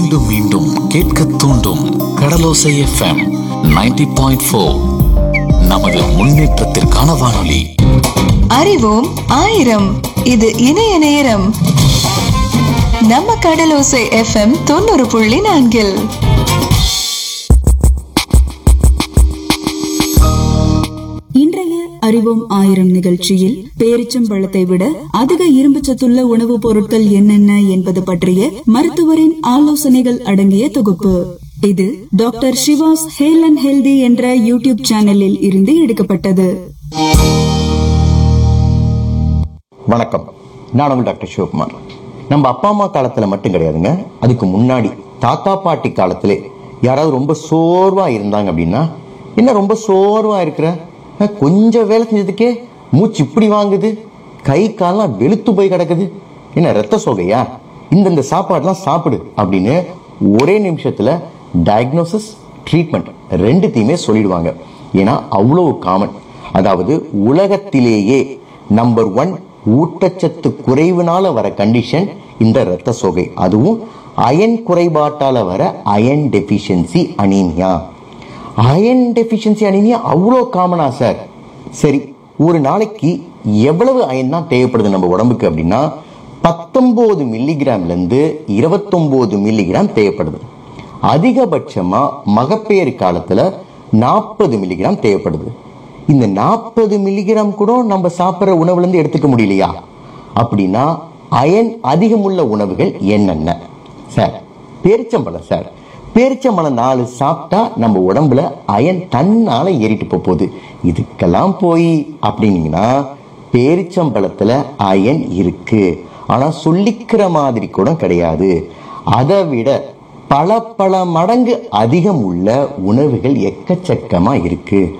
மீண்டும் மீண்டும் கேட்க தூண்டும் கடலோசை எஃப்எம் 90.4 பாயிண்ட் நமது முன்னேற்றத்திற்கான வானொலி அறிவோம் ஆயிரம் இது இணைய நேரம் நம்ம கடலோசை எஃப்எம் தொண்ணூறு புள்ளி நான்கில் இன்றைய அறிவோம் ஆயிரம் நிகழ்ச்சியில் பேரிச்சம்பழத்தை விட அதிக இரும்பு சத்துள்ள உணவுப் பொருட்கள் என்னென்ன என்பது பற்றிய மருத்துவரின் ஆலோசனைகள் அடங்கிய தொகுப்பு இது doctor Sivas hale and healthy என்ற யூடியூப் சேனலில் இருந்து எடுக்கப்பட்டது வணக்கம் நான் உங்கள் டாக்டர் சிவகுமார் நம்ம அப்பா அம்மா காலத்தில் மட்டும் கிடையாதுங்க அதுக்கு முன்னாடி தாத்தா பாட்டி காலத்திலே யாராவது ரொம்ப சோர்வா இருந்தாங்க அப்படின்னா என்ன ரொம்ப சோர்வா இருக்கிற அஹ், கொஞ்சம் வேலை செஞ்சதுக்கே மூச்சு இப்படி வாங்குது கை கால்லாம் வெளுத்து போய் கிடக்குது என்ன ரத்த சோகையா இந்தந்த சாப்பாடுலாம் சாப்பிடு அப்படின்னு ஒரே நிமிஷத்துல டயக்னோசிஸ் ட்ரீட்மெண்ட் ரெண்டுத்தையுமே சொல்லிடுவாங்க ஏன்னா அவ்வளவு காமன் அதாவது உலகத்திலேயே நம்பர் ஒன் ஊட்டச்சத்து குறைவுனால வர கண்டிஷன் இந்த இரத்த சோகை அதுவும் அயன் குறைபாட்டால வர iron deficiency anaemia iron deficiency anaemia அவ்வளோ காமனா சார் சரி ஒரு நாளைக்கு எவ்வளவு அயன் தான் தேவைப்படுது நம்ம உடம்புக்கு அப்படின்னா பத்தொன்பது மில்லிகிராம்ல இருந்து இருபத்தொன்பது மில்லிகிராம் தேவைப்படுது அதிகபட்சமா மகப்பேறு காலத்துல நாற்பது மில்லிகிராம் தேவைப்படுது இந்த நாற்பது மில்லிகிராம் கூட நம்ம சாப்பிட்ற உணவுல இருந்து எடுத்துக்க முடியலையா அப்படின்னா அயன் அதிகமுள்ள உணவுகள் என்னென்ன சார் பேரிச்சம்பழம் சார் பேரிச்சம்பழம் நாலு சாப்பிட்டா நம்ம உடம்புல அயன் தன்னால ஏறிட்டு போக போகுது இதுக்கெல்லாம் போய் அப்படின்னீங்கன்னா பேரிச்சம்பழத்துல அயன் இருக்கு ஆனா சொல்லிக்கிற மாதிரி கூட கிடையாது அதை விட பல பல மடங்கு அதிகம் உள்ள உணவுகள் எக்கச்சக்கமா இருக்கு